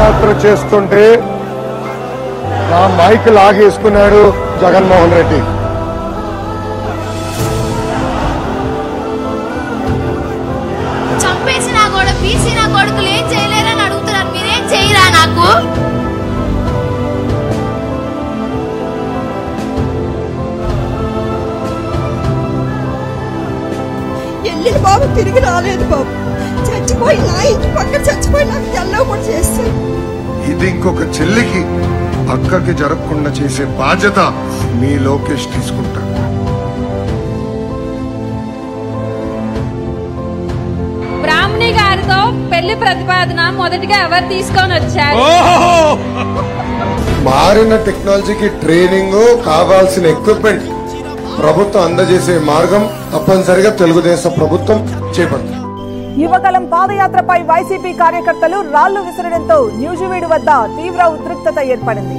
పాదయాత్ర చేస్తుంటే నా మైక్ లాగేసుకున్నాడు జగన్మోహన్ రెడ్డి చంపేసిన కూడా బీసీ నా కొడుకులు ఏం చేయలేరని అడుగుతున్నారు మీరేం చేయరా నాకు వెళ్ళిన బాబు తిరిగి రాలేదు బాబు చచ్చిపోయి నా ఇంటి పక్కన చచ్చిపోయి నాకు తెల్లవ కూడా చేస్తాడు ఇది ఇంకొక చెల్లికి అక్కకి జరగకుండా చేసే బాధ్యత మీ లోకేష్ తీసుకుంటాడు బ్రాహ్మణి గారితో పెళ్లి ప్రతిపాదన మొదటిగా ఎవరు తీసుకొని వచ్చారు మారిన టెక్నాలజీకి ట్రైనింగ్ కావాల్సిన ఎక్విప్మెంట్ ప్రభుత్వం అందజేసే మార్గం తప్పనిసరిగా తెలుగుదేశం ప్రభుత్వం చేపడుతుంది యువగలం పాదయాత్రపై వైసీపీ కార్యకర్తలు రాళ్లు విసరడంతో న్యూజివీడు వద్ద తీవ్ర ఉద్రిక్తత ఏర్పడింది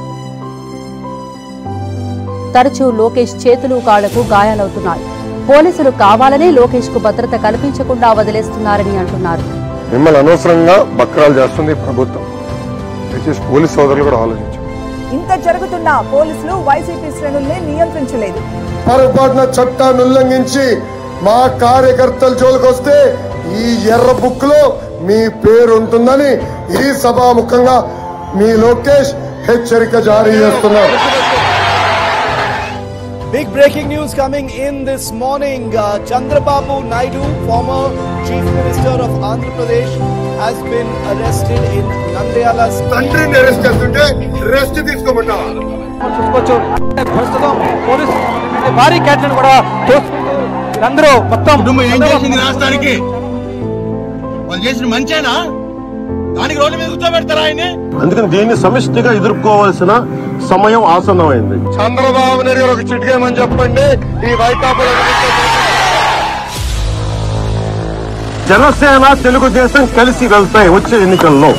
తరచూ లోకేష్ చేతులు కాళ్లకు గాయాలవుతున్నాయి పోలీసులు కావాలనే లోకేష్ కు భద్రత కల్పించకుండా వదిలేస్తున్నారని అంటున్నారు మిమ్మల్ని అనవసరంగా బక్రాలు చేస్తుంది ఈ ప్రభుత్వం దయచేసి పోలీస్ సోదరులు కూడా ఆలోచించారు ఇంత జరుగుతున్నా పోలీసులు వైసీపీ శ్రేణుల్ని నియంత్రించలేదు పొరపాటున చట్టాన్ని ఉల్లంఘించి మా కార్యకర్తల జోలికొస్తే ఈ ఎర్ర బుక్ లో మీ పేరు ఉంటుందని ఈ సభాముఖంగా మీ లోకేష్ హెచ్చరిక జారీ చేస్తున్నారు Big breaking news coming in this morning. Uh, Chandrababu Naidu, former Chief Minister of Andhra Pradesh, has been arrested in Nandyala. తండ్రిని అరెస్ట్ చేస్తుంటే రెస్ట్ తీసుకోమన్నా చూసుకోవచ్చు ప్రస్తుతం పోలీస్ భారీ క్యాట్లను కూడా తోసుకుంటూ వీరందరూ మొత్తం కుటుంబం ఏం చేసింది రాష్ట్రానికి వాళ్ళు చేసిన మంచేనా దానికి రోడ్డు మీద కూర్చోబెడతారా ఆయన్ని అందుకని దీన్ని సమిష్టిగా ఎదుర్కోవాల్సిన సమయం ఆసన్నమైంది చంద్రబాబు నాయుడు గారు ఒక చిటికేమని చెప్పండి ఈ వైకాపా జనసేన తెలుగుదేశం కలిసి వెళ్తాయి వచ్చే ఎన్నికల్లో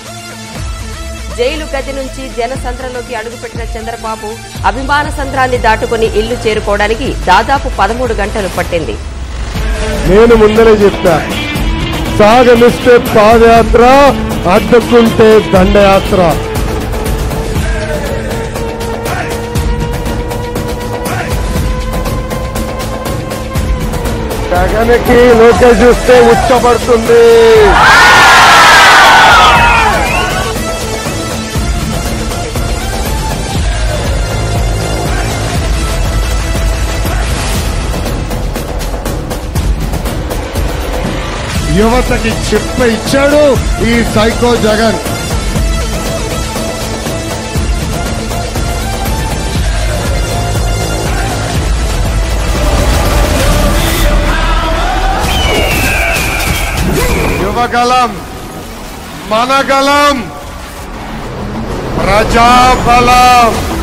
జైలు గది నుంచి జనసంద్రంలోకి అడుగుపెట్టిన చంద్రబాబు అభిమాన సంద్రాన్ని దాటుకుని ఇల్లు చేరుకోవడానికి దాదాపు పదమూడు గంటలు పట్టింది నేను ముందరే చెప్పా సాగనిస్తే పాదయాత్ర అడ్డుకుంటే దండయాత్ర జగన్కి లోకేష్ చూస్తే ఉచ్చపడుతుంది యువతకి చెప్ప ఇచ్చాడు ఈ సైకో జగన్ యువగలం మనగలం ప్రజాబలం